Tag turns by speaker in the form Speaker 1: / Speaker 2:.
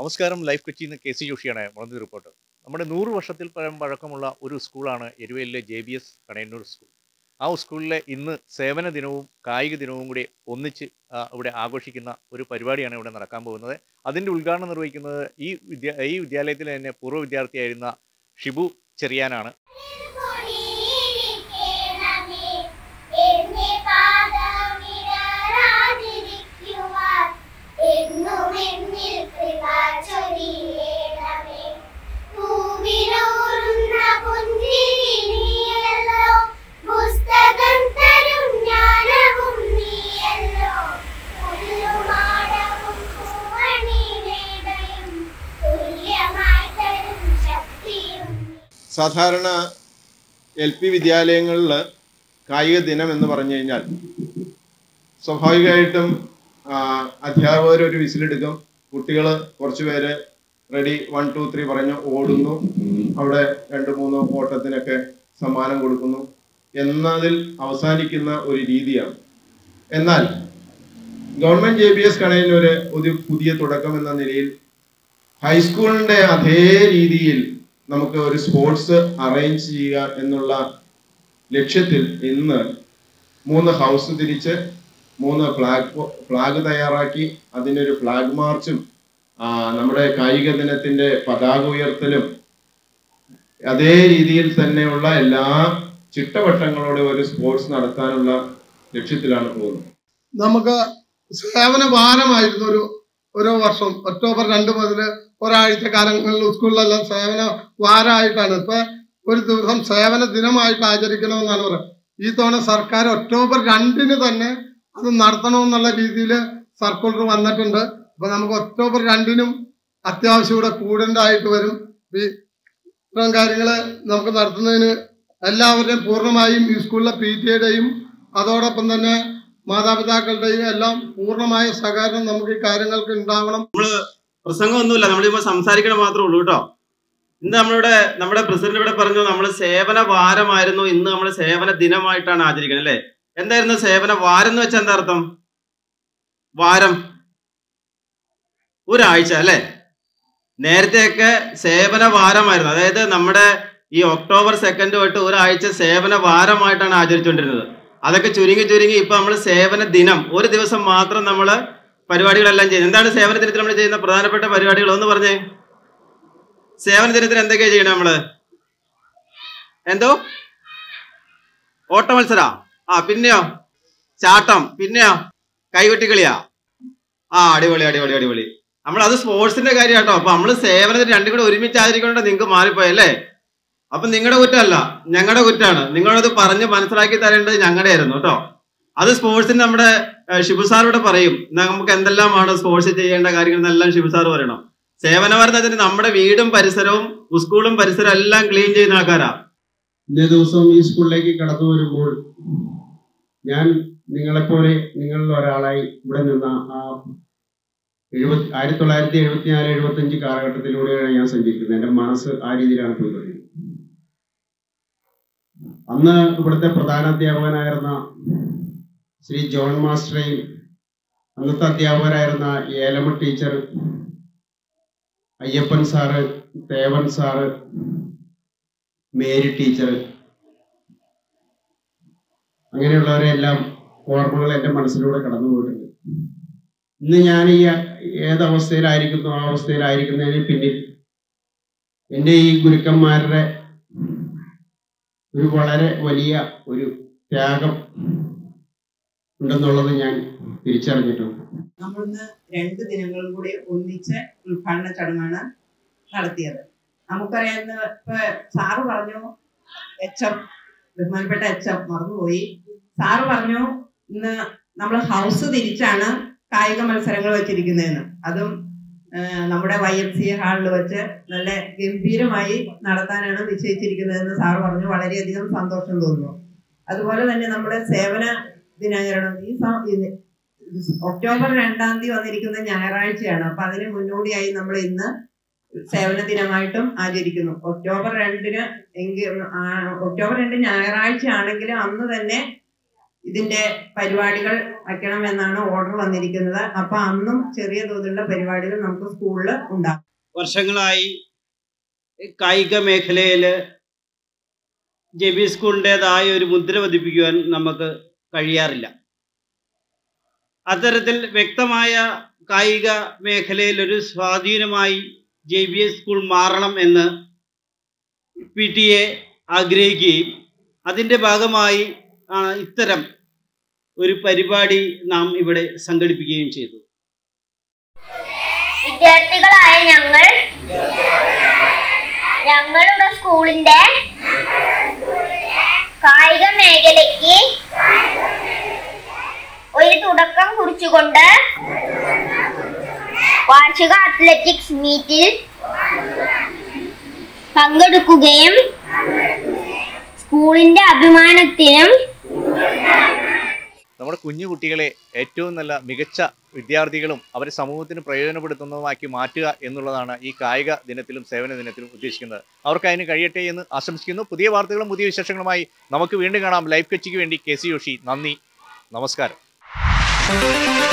Speaker 1: നമസ്കാരം ലൈഫ് കൊച്ചിയിൽ നിന്ന് കെ സി ജോഷിയാണ് മുളന്തി റിപ്പോർട്ടർ നമ്മുടെ നൂറ് വർഷത്തിൽ പഴം പഴക്കമുള്ള ഒരു സ്കൂളാണ് എരുവയിലെ J B S Kanayannur school ആ സ്കൂളിലെ ഇന്ന് സേവന ദിനവും കായിക ദിനവും കൂടി ഒന്നിച്ച് ആ, ഇവിടെ ആഘോഷിക്കുന്ന ഒരു പരിപാടിയാണ് ഇവിടെ നടക്കാൻ പോകുന്നത് അതിൻ്റെ ഉദ്ഘാടനം നിർവഹിക്കുന്നത് ഈ വിദ്യാ ഈ വിദ്യാലയത്തിലെ തന്നെ പൂർവ്വ വിദ്യാർത്ഥിയായിരുന്ന ഷിബു ചെറിയാനാണ്
Speaker 2: കൊടിയിരിക്കണമേ, എന്നെ പാദമിടരാതിരിക്കുവാൻ, എന്നും എന്നിൽ കൃപ ചൊരിയണമേ. പൂവിലൂറുന്ന പുഞ്ചിരി നീയല്ലോ, പുസ്തകം തരും ജ്ഞാനവും നീയല്ലോ. പുല്ലുമാടവും പൂവണിവേടയും തുല്യമായി തരും ശക്തിയും നീ.
Speaker 3: സാധാരണ എൽ പി വിദ്യാലയങ്ങളിൽ കായിക ദിനം എന്ന് പറഞ്ഞു കഴിഞ്ഞാൽ സ്വാഭാവികമായിട്ടും ആ, അധ്യാപകർ ഒരു വിസിലെടുക്കും കുട്ടികൾ കുറച്ച് പേര് റെഡി വൺ ടു ത്രീ പറഞ്ഞ് ഓടുന്നു അവിടെ രണ്ട് മൂന്ന് ഓട്ടത്തിനൊക്കെ സമ്മാനം കൊടുക്കുന്നു എന്നതിൽ അവസാനിക്കുന്ന ഒരു രീതിയാണ് എന്നാൽ ഗവൺമെന്റ് ജെ ബി എസ് കണയിലൊരു ഒരു പുതിയ തുടക്കം എന്ന നിലയിൽ ഹൈസ്കൂളിന്റെ അതേ രീതിയിൽ നമുക്ക് ഒരു സ്പോർട്സ് അറേഞ്ച് ചെയ്യുക എന്നുള്ള ലക്ഷ്യത്തിൽ ഇന്ന് മൂന്ന് ഹൗസ് തിരിച്ച് മൂന്ന് ഫ്ലാഗ് ഫ്ലാഗ് തയ്യാറാക്കി അതിനൊരു ഫ്ലാഗ് മാർച്ചും ആ, നമ്മുടെ കായിക ദിനത്തിന്റെ പതാക ഉയർത്തലും അതേ രീതിയിൽ തന്നെയുള്ള എല്ലാ ചിട്ടവട്ടങ്ങളോടെ ഒരു സ്പോർട്സ് നടത്താനുള്ള ലക്ഷ്യത്തിലാണ് പോകുന്നത്
Speaker 4: നമുക്ക് സേവന ഭാരമായിരുന്നു ഒരു ഓരോ വർഷം ഒക്ടോബർ രണ്ട് മുതൽ ഒരാഴ്ച കാലങ്ങളിൽ സ്കൂളിലെല്ലാം സേവന വാരമായിട്ടാണ് ഇപ്പൊ ഒരു ദിവസം സേവന ദിനമായിട്ട് ആചരിക്കണമെന്നാണ് പറയുന്നത് ഈ തവണ സർക്കാർ ഒക്ടോബർ രണ്ടിന് തന്നെ അത് നടത്തണമെന്നുള്ള രീതിയിൽ സർക്കുലർ വന്നിട്ടുണ്ട് അപ്പൊ നമുക്ക് ഒക്ടോബർ രണ്ടിനും അത്യാവശ്യം കൂടെ കൂടേണ്ടതായിട്ട് വരും ഈ ഇത്തരം കാര്യങ്ങള് നമുക്ക് നടത്തുന്നതിന് എല്ലാവരുടെയും പൂർണ്ണമായും ഈ സ്കൂളിലെ പി ടി എയുടെയും അതോടൊപ്പം തന്നെ മാതാപിതാക്കളുടെയും എല്ലാം പൂർണ്ണമായ സഹകരണം നമുക്ക് ഈ കാര്യങ്ങൾക്ക് ഉണ്ടാവണം
Speaker 5: പ്രസംഗമൊന്നുമില്ല നമ്മളിപ്പോ സംസാരിക്കണം മാത്രമേ ഉള്ളൂ കേട്ടോ ഇന്ന് നമ്മളിവിടെ നമ്മുടെ പ്രസിഡന്റ് ഇവിടെ പറഞ്ഞു നമ്മൾ സേവന വാരമായിരുന്നു ഇന്ന് നമ്മൾ സേവന ദിനമായിട്ടാണ് ആചരിക്കുന്നത് അല്ലേ എന്തായിരുന്നു സേവന വാരം എന്ന് വെച്ചാൽ എന്താ അർത്ഥം വാരം ഒരാഴ്ച അല്ലേ നേരത്തെയൊക്കെ സേവന വാരമായിരുന്നു അതായത് നമ്മുടെ ഈ ഒക്ടോബർ സെക്കൻഡ് തൊട്ട് ഒരാഴ്ച സേവന വാരമായിട്ടാണ് ആചരിച്ചുകൊണ്ടിരുന്നത് അതൊക്കെ ചുരുങ്ങി ചുരുങ്ങി ഇപ്പൊ നമ്മൾ സേവന ദിനം ഒരു ദിവസം മാത്രം നമ്മൾ പരിപാടികളെല്ലാം ചെയ്യുന്നത് എന്താണ് സേവന ദിനത്തിൽ നമ്മൾ ചെയ്യുന്ന പ്രധാനപ്പെട്ട പരിപാടികൾ ഒന്ന് പറഞ്ഞേ സേവന ദിനത്തിൽ എന്തൊക്കെയാ ചെയ്യണേ നമ്മള് എന്തോ ഓട്ട മത്സര ആ പിന്നെയോ ചാട്ടം പിന്നെയോ കൈകൊട്ടിക്കളിയാ ആ അടിപൊളി അടിപൊളി അടിപൊളി നമ്മൾ അത് സ്പോർട്സിന്റെ കാര്യം കേട്ടോ അപ്പൊ നമ്മള് സേവനത്തിന് രണ്ടും കൂടെ ഒരുമിച്ച് ആചരിക്കൊണ്ട് നിങ്ങൾക്ക് മാറിപ്പോയല്ലേ അപ്പൊ നിങ്ങളുടെ കുറ്റമല്ല ഞങ്ങളുടെ കുറ്റമാണ് നിങ്ങളത് പറഞ്ഞ് മനസ്സിലാക്കി തരേണ്ടത് ഞങ്ങളുടെ ആയിരുന്നു കേട്ടോ അത് സ്പോർട്സിന് നമ്മുടെ ഏഹ്, ഷിബു സാർ ഇവിടെ പറയും നമുക്ക് എന്തെല്ലാമാണ് സ്പോർട്സ് ചെയ്യേണ്ട കാര്യങ്ങൾ എന്നെല്ലാം ഷിബു സാർ പറയണം സേവനവാരം എന്ന് വെച്ചാൽ നമ്മുടെ വീടും പരിസരവും സ്കൂളും പരിസരവും എല്ലാം ക്ലീൻ ചെയ്യുന്ന ആൾക്കാരാ
Speaker 3: ഇന്നേ ദിവസം ഈ സ്കൂളിലേക്ക് കടന്നു വരുമ്പോൾ ഞാൻ നിങ്ങളെപ്പോലെ നിങ്ങളിൽ ഒരാളായി ഇവിടെ നിന്ന ആ എഴുപത്തി ആയിരത്തി തൊള്ളായിരത്തി എഴുപത്തി നാല് എഴുപത്തി അഞ്ച് കാലഘട്ടത്തിലൂടെയാണ് ഞാൻ സഞ്ചരിക്കുന്നത് എൻ്റെ മനസ്സ് ആ രീതിയിലാണ് പോയിക്കൊണ്ടിരിക്കുന്നത് അന്ന് ഇവിടുത്തെ പ്രധാന അധ്യാപകനായിരുന്ന ശ്രീ ജോൺ മാസ്റ്ററേയും അന്നത്തെ അധ്യാപകരായിരുന്ന Elama teacher Ayyappan sir Thevan sir Mary teacher അങ്ങനെയുള്ളവരെല്ലാം ഓർമ്മകൾ എൻ്റെ മനസ്സിലൂടെ കടന്നു പോയിട്ടുണ്ട് ഇന്ന് ഞാൻ ഈ ഏതവസ്ഥയിലായിരിക്കുന്നു ആ അവസ്ഥയിലായിരിക്കുന്നതിന് പിന്നിൽ എൻ്റെ ഈ ഗുരുക്കന്മാരുടെ ഒരു വളരെ വലിയ ഒരു ത്യാഗം ഉണ്ടെന്നുള്ളത് ഞാൻ തിരിച്ചറിഞ്ഞിട്ടുണ്ട്
Speaker 6: നമ്മളിന്ന് രണ്ട് ദിനങ്ങളും കൂടി ഒന്നിച്ച് ഉദ്ഘാടന ചടങ്ങാണ് നടത്തിയത് നമുക്കറിയാവുന്ന ഇപ്പൊ സാറ് പറഞ്ഞു എച്ച് എം ബഹുമാനപ്പെട്ട എച്ച് എം മറന്നുപോയി സാറ് പറഞ്ഞു ഇന്ന് നമ്മൾ ഹൗസ് തിരിച്ചാണ് കായിക മത്സരങ്ങൾ വെച്ചിരിക്കുന്നതെന്ന് അതും ആ, നമ്മുടെ വൈ എം സി ഹാളിൽ വെച്ച് നല്ല ഗംഭീരമായി നടത്താനാണ് നിശ്ചയിച്ചിരിക്കുന്നതെന്ന് സാറ് പറഞ്ഞു വളരെയധികം സന്തോഷം തോന്നുന്നു അതുപോലെ തന്നെ നമ്മുടെ സേവന ദിനാചരണം ഈ സ- ഇത് ഒക്ടോബർ രണ്ടാം തീയതി വന്നിരിക്കുന്ന ഞായറാഴ്ചയാണ് അപ്പൊ അതിന് മുന്നോടിയായി നമ്മൾ ഇന്ന് സേവന ദിനമായിട്ടും ആചരിക്കുന്നു ഒക്ടോബർ രണ്ടിന് എങ്കിൽ ആ, ഒക്ടോബർ രണ്ട് ഞായറാഴ്ച ആണെങ്കിലും അന്ന് തന്നെ ഇതിന്റെ പരിപാടികൾ വയ്ക്കണമെന്നാണ് ഓർഡർ വന്നിരിക്കുന്നത് അപ്പൊ അന്നും ചെറിയ തോതിലുള്ള പരിപാടികൾ നമുക്ക് സ്കൂളിൽ ഉണ്ടാകും
Speaker 7: വർഷങ്ങളായി കായിക മേഖലയിൽ ജെ ബി സ്കൂളിൻ്റെതായ ഒരു മുദ്ര പതിപ്പിക്കുവാൻ നമുക്ക് കഴിയാറില്ല അത്തരത്തിൽ വ്യക്തമായ കായിക മേഖലയിൽ ഒരു സ്വാധീനമായി ജെ ബി എസ് സ്കൂൾ മാറണം എന്ന് പി ടി എ ആഗ്രഹിക്കുകയും അതിൻ്റെ ഭാഗമായി ആ, ഇത്തരം ഒരു പരിപാടി നാം ഇവിടെ സംഘടിപ്പിക്കുകയും ചെയ്തു
Speaker 2: വിദ്യാർത്ഥികളായ ഞങ്ങൾ ഞങ്ങളുടെ സ്കൂളിന്റെ കായിക മേഖലയ്ക്ക് ഒരു തുടക്കം കുറിച്ചുകൊണ്ട് വാർഷിക അത്ലറ്റിക്സ് മീറ്റിൽ പങ്കെടുക്കുകയും സ്കൂളിന്റെ അഭിമാനത്തിനും
Speaker 1: നമ്മുടെ കുഞ്ഞു കുട്ടികളെ ഏറ്റവും നല്ല മികച്ച വിദ്യാർത്ഥികളും അവരെ സമൂഹത്തിന് പ്രയോജനപ്പെടുത്തുന്നതുമാക്കി മാറ്റുക എന്നുള്ളതാണ് ഈ കായിക ദിനത്തിലും സേവന ദിനത്തിലും ഉദ്ദേശിക്കുന്നത് അവർക്ക് അതിന് കഴിയട്ടെ എന്ന് ആശംസിക്കുന്നു പുതിയ വാർത്തകളും പുതിയ വിശേഷങ്ങളുമായി നമുക്ക് വീണ്ടും കാണാം ലൈഫ് കച്ചിക്ക് വേണ്ടി കെ സി ജോഷി നന്ദി നമസ്കാരം